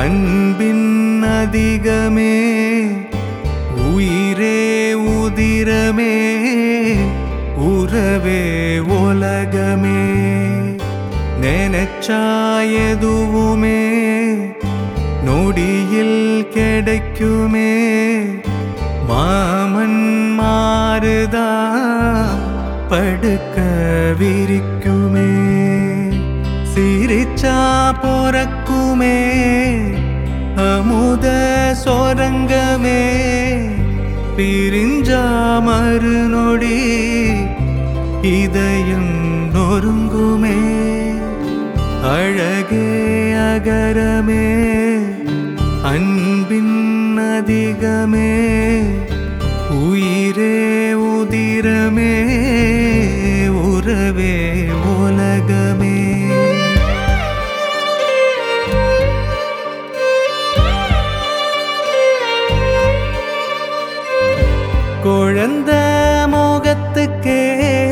அன்பின் அதிகமே உயிரே உதிரமே உறவே உலகமே நினைச்சா எதுவுமே நொடியில் கிடைக்குமே மாமன் மாறுதா படுக்க விரிக்குமே சிரிச்சா பொறக்குமே அமுத சொரங்கமே பிரிஞ்சா மறுநொடி இதயம் நொறுங்குமே அழகே அகரமே அன்பின் அதிகமே உயிரே உதிரமே உறவே உலகமே குழந்த மோகத்துக்கே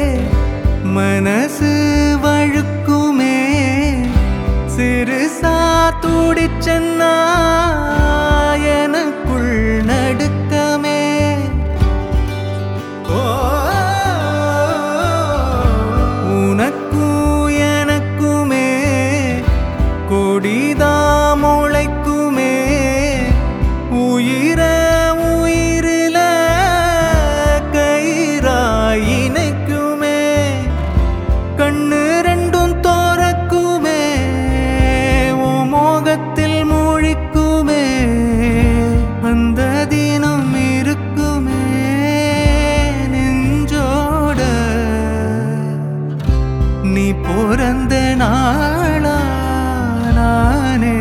மனசு வழுக்குமே சிறுசா துடிச்சென்னா எனக்குள் நடுக்கமே ஓ, உனக்கும் எனக்குமே கொடிதா முளைக்குமே உயிர உயிரில கயிறாய் இணைக்குமே கண்ணு ரெண்டும் தோறக்குமே உன் மோகத்தில் மூழ்குமே அந்த தினம் இருக்குமே நெஞ்சோட நீ பிறந்த நாளா நானே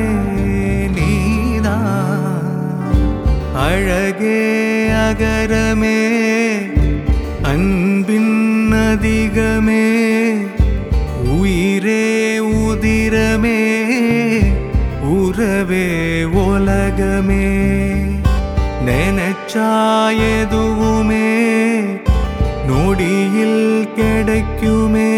நீதான் அழகே அகரமே அன்பின் அதிகமே உயிரே உதிரமே உறவே உலகமே நினைச்சா எதுவுமே நொடியில் கிடைக்குமே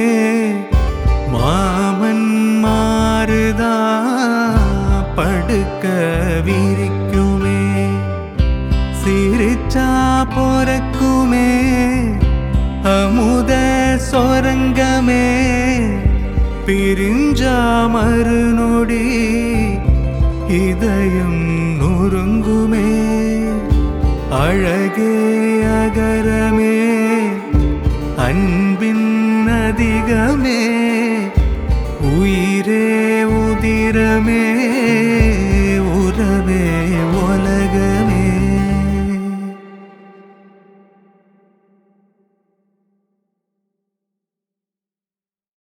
மாமன் மாறுதா படுக்க விரிக்குமே சிரிச்சா பொறக்குமே அமுத சொரங்கமே பிரிஞ்சா மறுநொடி இதயம் நொறுங்குமே அழகே அகரமே அன்பின் அதிகமே உயிரே உதிரமே